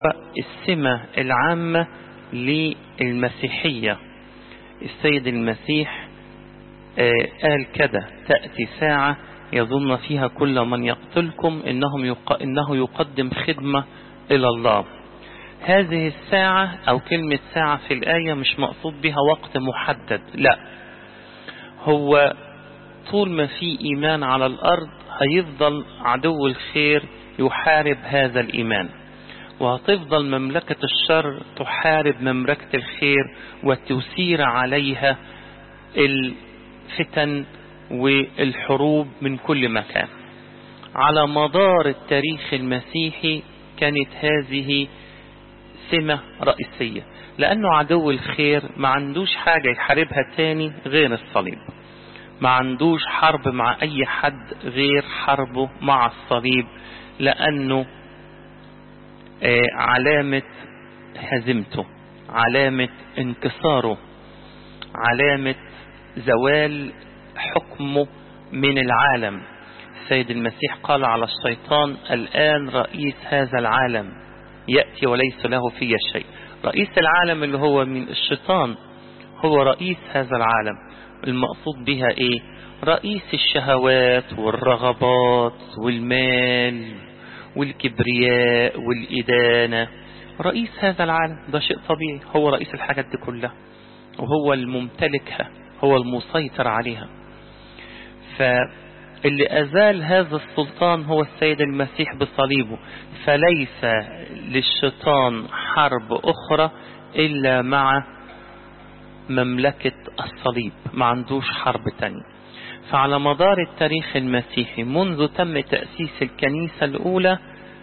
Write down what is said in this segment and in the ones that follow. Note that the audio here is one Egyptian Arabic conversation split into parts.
السمة العامة للمسيحية السيد المسيح قال كده تأتي ساعة يظن فيها كل من يقتلكم إنهم يق... إنه يقدم خدمة إلى الله هذه الساعة أو كلمة ساعة في الآية مش مقصود بها وقت محدد لا هو طول ما في إيمان على الأرض هيفضل عدو الخير يحارب هذا الإيمان وهتفضل مملكة الشر تحارب مملكة الخير وتثير عليها الفتن والحروب من كل مكان على مدار التاريخ المسيحي كانت هذه سمة رئيسية لأنه عدو الخير ما عندوش حاجة يحاربها تاني غير الصليب ما عندوش حرب مع أي حد غير حربه مع الصليب لأنه علامة هزيمته علامة انكساره علامة زوال حكمه من العالم السيد المسيح قال على الشيطان الآن رئيس هذا العالم يأتي وليس له في شيء رئيس العالم اللي هو من الشيطان هو رئيس هذا العالم المقصود بها ايه رئيس الشهوات والرغبات والمال والكبرياء والإدانة رئيس هذا العالم ده شيء طبيعي هو رئيس الحاجات دي كلها وهو الممتلكها هو المسيطر عليها فاللي أزال هذا السلطان هو السيد المسيح بصليبه فليس للشيطان حرب أخرى إلا مع مملكة الصليب ما عندوش حرب تانية فعلى مدار التاريخ المسيحي منذ تم تأسيس الكنيسة الأولى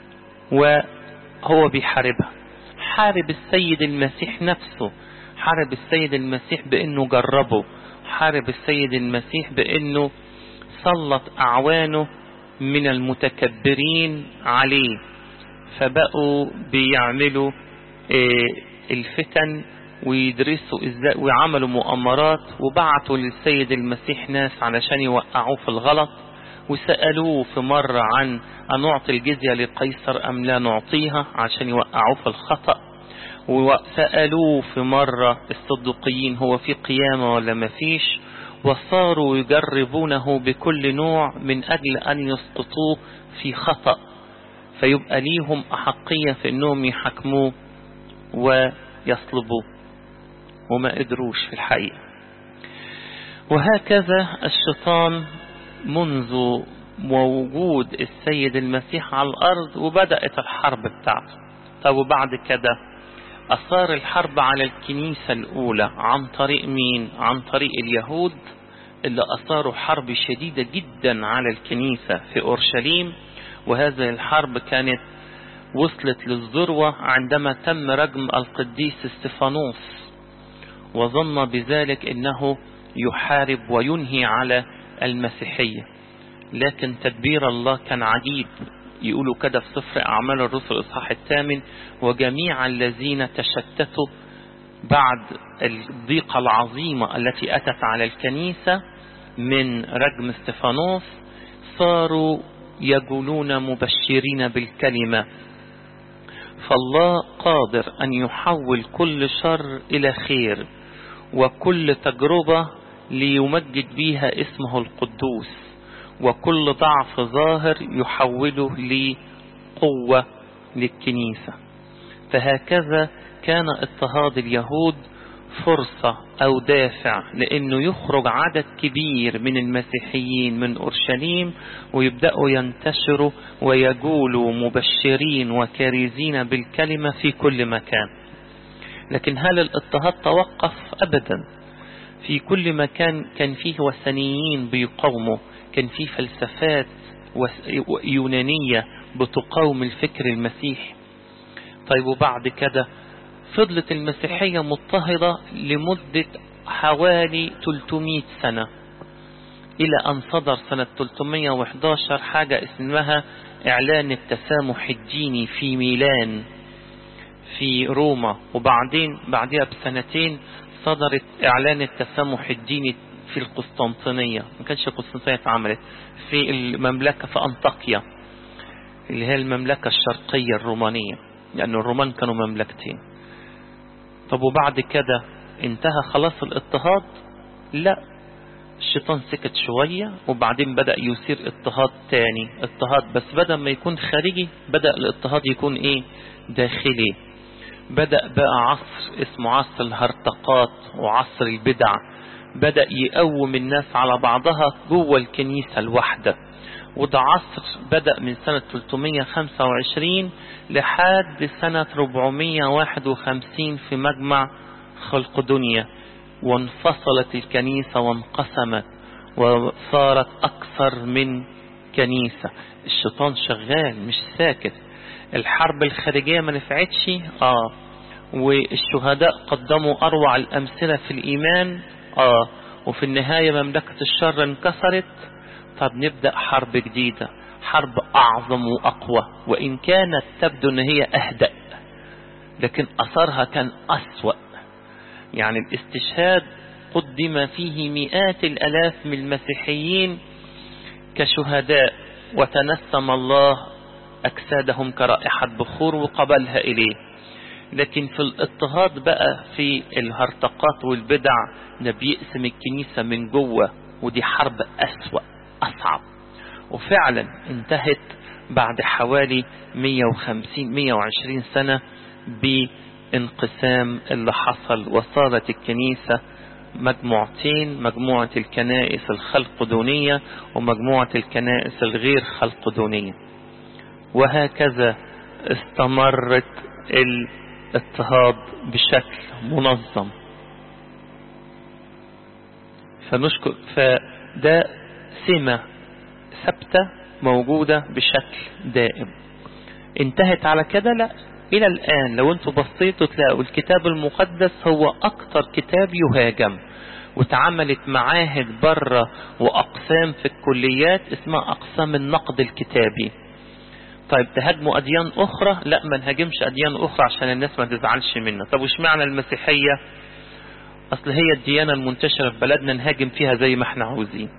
وهو بيحاربها حارب السيد المسيح نفسه حارب السيد المسيح بأنه جربه حارب السيد المسيح بأنه سلط أعوانه من المتكبرين عليه فبقوا بيعملوا الفتن ويدرسوا ازاي ويعملوا مؤامرات وبعتوا للسيد المسيح ناس علشان يوقعوه في الغلط وسألوه في مرة عن أن نعطي الجزية لقيصر أم لا نعطيها عشان يوقعوه في الخطأ وسألوه في مرة الصدقيين هو في قيامة ولا ما فيش وصاروا يجربونه بكل نوع من أجل أن يسقطوه في خطأ فيبقى ليهم أحقية في أنهم يحكموه ويصلبوه وما قدروش في الحقيقة وهكذا الشيطان منذ وجود السيد المسيح على الأرض وبدأت الحرب بتاعته طب وبعد كده أثار الحرب على الكنيسة الأولى عن طريق مين؟ عن طريق اليهود اللي أثاروا حرب شديدة جدا على الكنيسة في أورشليم وهذه الحرب كانت وصلت للذروة عندما تم رجم القديس استفانوس وظن بذلك انه يحارب وينهي على المسيحية لكن تدبير الله كان عجيب يقولوا كده في سفر أعمال الرسل الإصحاح الثامن وجميع الذين تشتتوا بعد الضيقة العظيمة التي أتت على الكنيسة من رجم استفانوس صاروا يقولون مبشرين بالكلمة فالله قادر أن يحول كل شر إلى خير وكل تجربة ليمجد بها اسمه القدوس وكل ضعف ظاهر يحوله لقوة للكنيسة فهكذا كان اضطهاد اليهود فرصة أو دافع لأنه يخرج عدد كبير من المسيحيين من أورشليم ويبدأوا ينتشروا ويجولوا مبشرين وكارزين بالكلمة في كل مكان لكن هل الاضطهاد توقف أبدا في كل مكان كان فيه وثنيين بيقاوموا كان فيه فلسفات يونانية بتقاوم الفكر المسيحي طيب وبعد كده فضلت المسيحية مضطهدة لمدة حوالي 300 سنة إلى أن صدر سنة 311 حاجة اسمها إعلان التسامح الديني في ميلان في روما وبعدين بعدها بسنتين صدرت إعلان التسامح الديني في القسطنطينية ما كانش القسطنطينية اتعملت في المملكة في أنطاكيا اللي هي المملكة الشرقية الرومانية لأن الرومان كانوا مملكتين طب وبعد كده انتهى خلاص الاضطهاد لا الشيطان سكت شوية وبعدين بدأ يثير اضطهاد تاني اضطهاد بس بدل ما يكون خارجي بدأ الاضطهاد يكون ايه داخلي بدأ بقى عصر اسمه عصر الهرطقات وعصر البدع بدأ يقوم الناس على بعضها جوه الكنيسة الواحدة وده عصر بدأ من سنة 325 لحد سنة 451 في مجمع خلق دنيا وانفصلت الكنيسة وانقسمت وصارت أكثر من كنيسة الشيطان شغال مش ساكت الحرب الخارجية ما نفعتش آه والشهداء قدموا أروع الأمثلة في الإيمان آه وفي النهاية مملكة الشر انكسرت طب نبدأ حرب جديدة حرب أعظم وأقوى وإن كانت تبدو أن هي أهدأ لكن أثرها كان أسوأ يعني الاستشهاد قدم فيه مئات الألاف من المسيحيين كشهداء وتنسم الله أجسادهم كرائحة بخور وقبلها إليه لكن في الاضطهاد بقى في الهرطقات والبدع ده بيقسم الكنيسة من جوه ودي حرب أسوأ أصعب وفعلا انتهت بعد حوالي 150 120 سنة بانقسام اللي حصل وصارت الكنيسة مجموعتين مجموعة الكنائس الخلقدونية ومجموعة الكنائس الغير خلقدونية وهكذا استمرت الاضطهاد بشكل منظم فنشكر فده سمة ثابتة موجودة بشكل دائم انتهت على كده لا الى الان لو انتوا بصيتوا تلاقوا الكتاب المقدس هو اكتر كتاب يهاجم واتعملت معاهد بره واقسام في الكليات اسمها اقسام النقد الكتابي طيب تهاجموا اديان اخرى لا ما نهاجمش اديان اخرى عشان الناس ما تزعلش منا طب وش معنى المسيحية اصل هي الديانة المنتشرة في بلدنا نهاجم فيها زي ما احنا عاوزين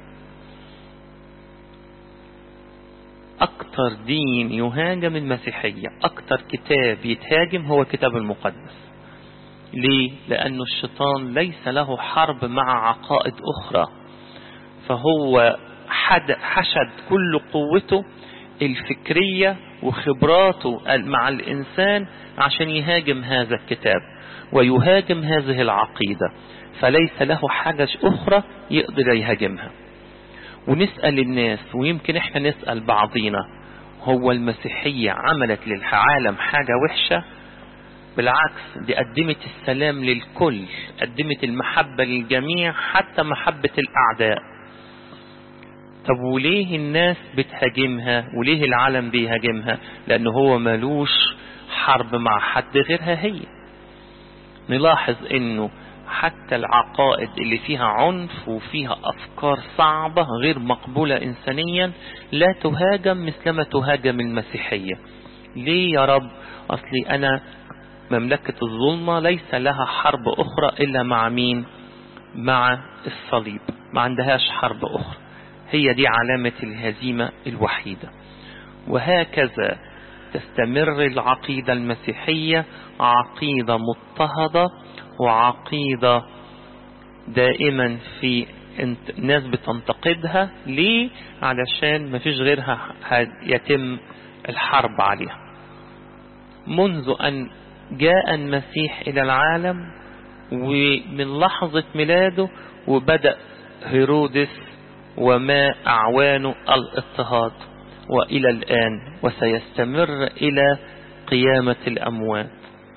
اكتر دين يهاجم المسيحية اكتر كتاب يتهاجم هو الكتاب المقدس ليه لانه الشيطان ليس له حرب مع عقائد اخرى فهو حد حشد كل قوته الفكرية وخبراته مع الإنسان عشان يهاجم هذا الكتاب ويهاجم هذه العقيدة فليس له حاجة أخرى يقدر يهاجمها ونسأل الناس ويمكن احنا نسأل بعضينا هو المسيحية عملت للعالم حاجة وحشة بالعكس دي قدمت السلام للكل قدمت المحبة للجميع حتى محبة الأعداء طب وليه الناس بتهاجمها وليه العالم بيهاجمها لأن هو ملوش حرب مع حد غيرها هي نلاحظ انه حتى العقائد اللي فيها عنف وفيها أفكار صعبة غير مقبولة إنسانيا لا تهاجم مثلما تهاجم المسيحية ليه يا رب أصلي أنا مملكة الظلمة ليس لها حرب أخرى إلا مع مين مع الصليب ما عندهاش حرب أخرى هي دي علامة الهزيمة الوحيدة وهكذا تستمر العقيدة المسيحية عقيدة مضطهدة وعقيدة دائما في ناس بتنتقدها ليه علشان ما فيش غيرها يتم الحرب عليها منذ أن جاء المسيح إلى العالم ومن لحظة ميلاده وبدأ هيرودس وما أعوانه الاضطهاد وإلى الآن وسيستمر إلى قيامة الأموات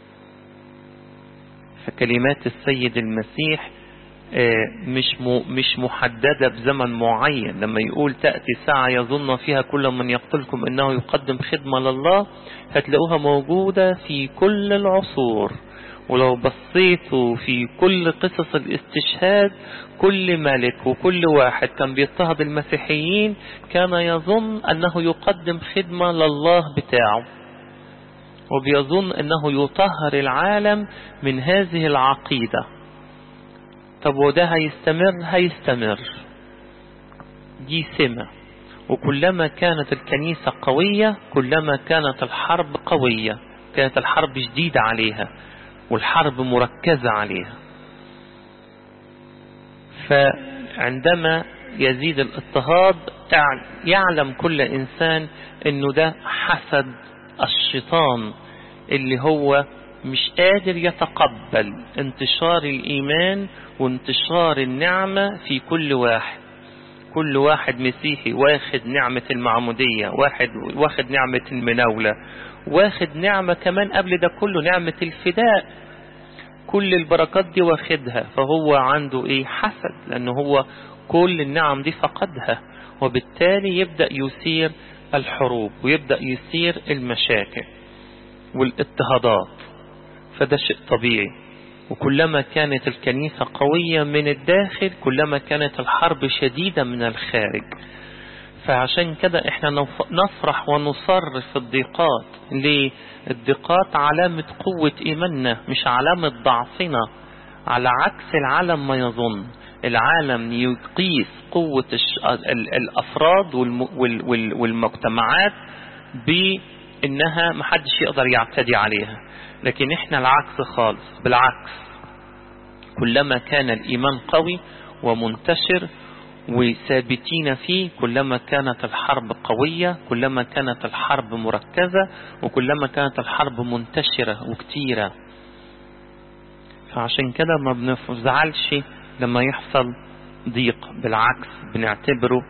فكلمات السيد المسيح مش مش محددة بزمن معين لما يقول تأتي ساعة يظن فيها كل من يقتلكم انه يقدم خدمة لله هتلاقوها موجودة في كل العصور ولو بصيتوا في كل قصص الاستشهاد كل ملك وكل واحد كان بيضطهد المسيحيين كان يظن انه يقدم خدمة لله بتاعه وبيظن انه يطهر العالم من هذه العقيدة طب وده هيستمر هيستمر دي سمة وكلما كانت الكنيسة قوية كلما كانت الحرب قوية كانت الحرب شديدة عليها والحرب مركزة عليها فعندما يزيد الاضطهاد يعلم كل إنسان أنه ده حسد الشيطان اللي هو مش قادر يتقبل انتشار الإيمان وانتشار النعمة في كل واحد كل واحد مسيحي واخد نعمة المعمودية واحد واخد نعمة المناولة واخد نعمة كمان قبل ده كله نعمة الفداء كل البركات دي واخدها فهو عنده ايه حسد لانه هو كل النعم دي فقدها وبالتالي يبدأ يثير الحروب ويبدأ يثير المشاكل والاضطهادات فده شيء طبيعي وكلما كانت الكنيسة قوية من الداخل كلما كانت الحرب شديدة من الخارج فعشان كده احنا نفرح ونصر في الضيقات ليه الضيقات علامة قوة ايماننا مش علامة ضعفنا على عكس العالم ما يظن العالم يقيس قوة الافراد والمجتمعات بانها محدش يقدر يعتدي عليها لكن احنا العكس خالص بالعكس كلما كان الايمان قوي ومنتشر وثابتين فيه كلما كانت الحرب قوية كلما كانت الحرب مركزة وكلما كانت الحرب منتشرة وكتيرة فعشان كده ما بنفزعلش لما يحصل ضيق بالعكس بنعتبره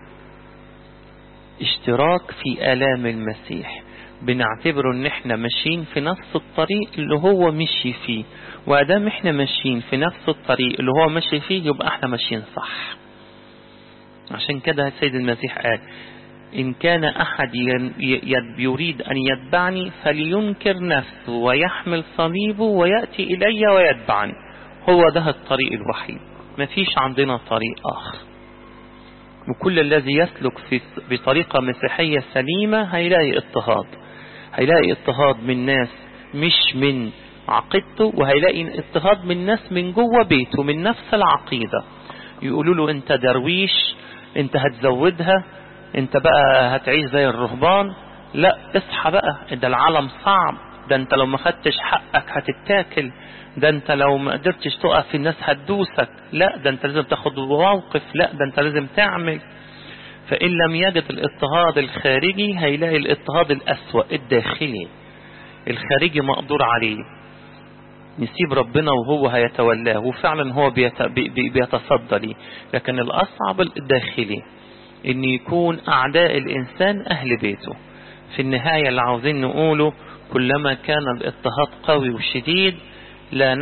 اشتراك في آلام المسيح بنعتبره ان احنا ماشيين في نفس الطريق اللي هو مشي فيه وادام احنا ماشيين في نفس الطريق اللي هو ماشي فيه يبقى احنا ماشيين صح عشان كده السيد المسيح قال إن كان أحد يريد أن يتبعني فلينكر نفسه ويحمل صليبه ويأتي إلي ويتبعني هو ده الطريق الوحيد ما فيش عندنا طريق آخر وكل الذي يسلك في بطريقة مسيحية سليمة هيلاقي اضطهاد هيلاقي اضطهاد من ناس مش من عقيدته وهيلاقي اضطهاد من ناس من جوه بيته من نفس العقيدة يقولوا له انت درويش انت هتزودها انت بقى هتعيش زي الرهبان لا اصحى بقى ده العالم صعب ده انت لو ما خدتش حقك هتتاكل ده انت لو ما قدرتش تقف الناس هتدوسك لا ده انت لازم تاخد موقف لا ده انت لازم تعمل فإن لم يجد الاضطهاد الخارجي هيلاقي الاضطهاد الأسوأ الداخلي الخارجي مقدور عليه نسيب ربنا وهو هيتولاه وفعلا هو بيتصدى ليه لكن الأصعب الداخلي ان يكون أعداء الإنسان أهل بيته في النهاية اللي عاوزين نقوله كلما كان الاضطهاد قوي وشديد لا